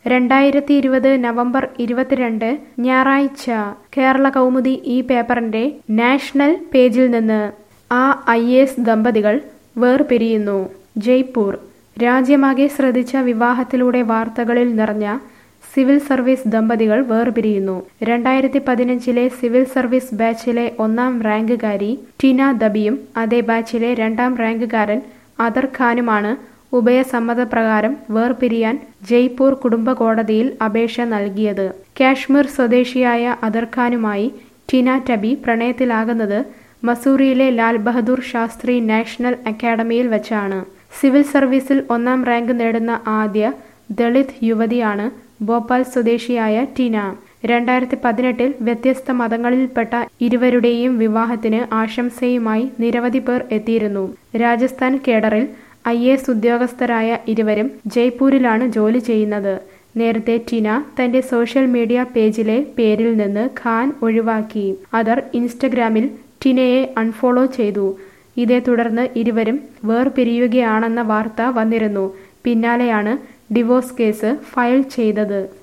രണ്ടായിരത്തി ഇരുപത് നവംബർ ഇരുപത്തിരണ്ട് ഞായറാഴ്ച കേരള കൗമുദി ഈ പേപ്പറിന്റെ നാഷണൽ പേജിൽ നിന്ന് ആ ഐ എസ് ദമ്പതികൾ വേർപിരിയുന്നു ജയ്പൂർ രാജ്യമാകെ ശ്രദ്ധിച്ച വിവാഹത്തിലൂടെ വാർത്തകളിൽ നിറഞ്ഞ സിവിൽ സർവീസ് ദമ്പതികൾ വേർപിരിയുന്നു രണ്ടായിരത്തി പതിനഞ്ചിലെ സിവിൽ സർവീസ് ബാച്ചിലെ ഒന്നാം റാങ്കുകാരി ടിന ദബിയും അതേ ബാച്ചിലെ രണ്ടാം റാങ്കുകാരൻ അദർ ഖാനുമാണ് ഉഭയസമ്മതപ്രകാരം വേർപിരിയാൻ ജയ്പൂർ കുടുംബ കോടതിയിൽ അപേക്ഷ നൽകിയത് കാശ്മീർ സ്വദേശിയായ അദർ ഖാനുമായി ടിന ടബി പ്രണയത്തിലാകുന്നത് മസൂറിയിലെ ലാൽ ബഹദൂർ ശാസ്ത്രി നാഷണൽ അക്കാദമിയിൽ വെച്ചാണ് സിവിൽ സർവീസിൽ ഒന്നാം റാങ്ക് നേടുന്ന ആദ്യ ദളിത് യുവതിയാണ് ഭോപ്പാൽ സ്വദേശിയായ ടിന രണ്ടായിരത്തി പതിനെട്ടിൽ വ്യത്യസ്ത മതങ്ങളിൽപ്പെട്ട ഇരുവരുടെയും വിവാഹത്തിന് ആശംസയുമായി നിരവധി പേർ എത്തിയിരുന്നു രാജസ്ഥാൻ കേഡറിൽ ഐ എസ് ഉദ്യോഗസ്ഥരായ ഇരുവരും ജയ്പൂരിലാണ് ജോലി ചെയ്യുന്നത് നേരത്തെ ടിന തന്റെ സോഷ്യൽ മീഡിയ പേജിലെ പേരിൽ നിന്ന് ഖാൻ ഒഴിവാക്കി അതർ ഇൻസ്റ്റഗ്രാമിൽ ടിനയെ അൺഫോളോ ചെയ്തു ഇതേ തുടർന്ന് ഇരുവരും വേർപിരിയുകയാണെന്ന വാർത്ത വന്നിരുന്നു പിന്നാലെയാണ് ഡിവോഴ്സ് കേസ് ഫയൽ ചെയ്തത്